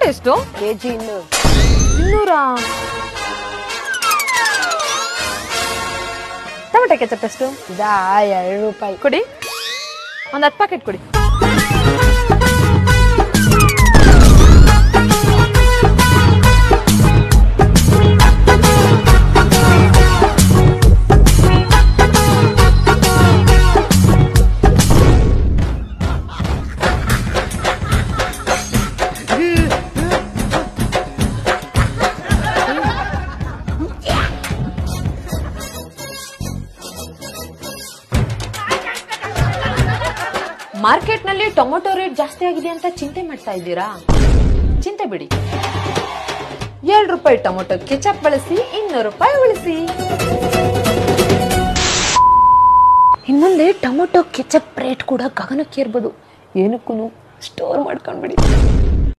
ಎಷ್ಟು ಕೆಜಿ ಇನ್ನು ಇನ್ನೂರ ಟೊಮೆಟೊ ಕೆಚಪ್ ಎಷ್ಟು ಇದಾ ಎರಡು ರೂಪಾಯಿ ಕೊಡಿ ಒಂದ್ ಹತ್ತು ಪ್ಯಾಕೆಟ್ ಕೊಡಿ ಮಾರ್ಕೆಟ್ ನಲ್ಲಿ ಟೊಮೊಟೊ ರೇಟ್ ಜಾಸ್ತಿ ಆಗಿದೆ ಅಂತ ಚಿಂತೆ ಮಾಡ್ತಾ ಇದ್ದೀರಾ ಚಿಂತೆ ಬಿಡಿ ಎರಡು ರೂಪಾಯಿ ಟೊಮೊಟೊ ಕೆಚಪ್ ಬಳಸಿ ಇನ್ನೂರು ರೂಪಾಯಿ ಉಳಿಸಿ ಇನ್ನೊಂದೇ ಟೊಮೊಟೊ ಕೆಚಪ್ ರೇಟ್ ಕೂಡ ಗಗನಕ್ಕೇರ್ಬೋದು ಏನಕ್ಕೂ ಸ್ಟೋರ್ ಮಾಡ್ಕೊಂಡ್ಬಿಡಿ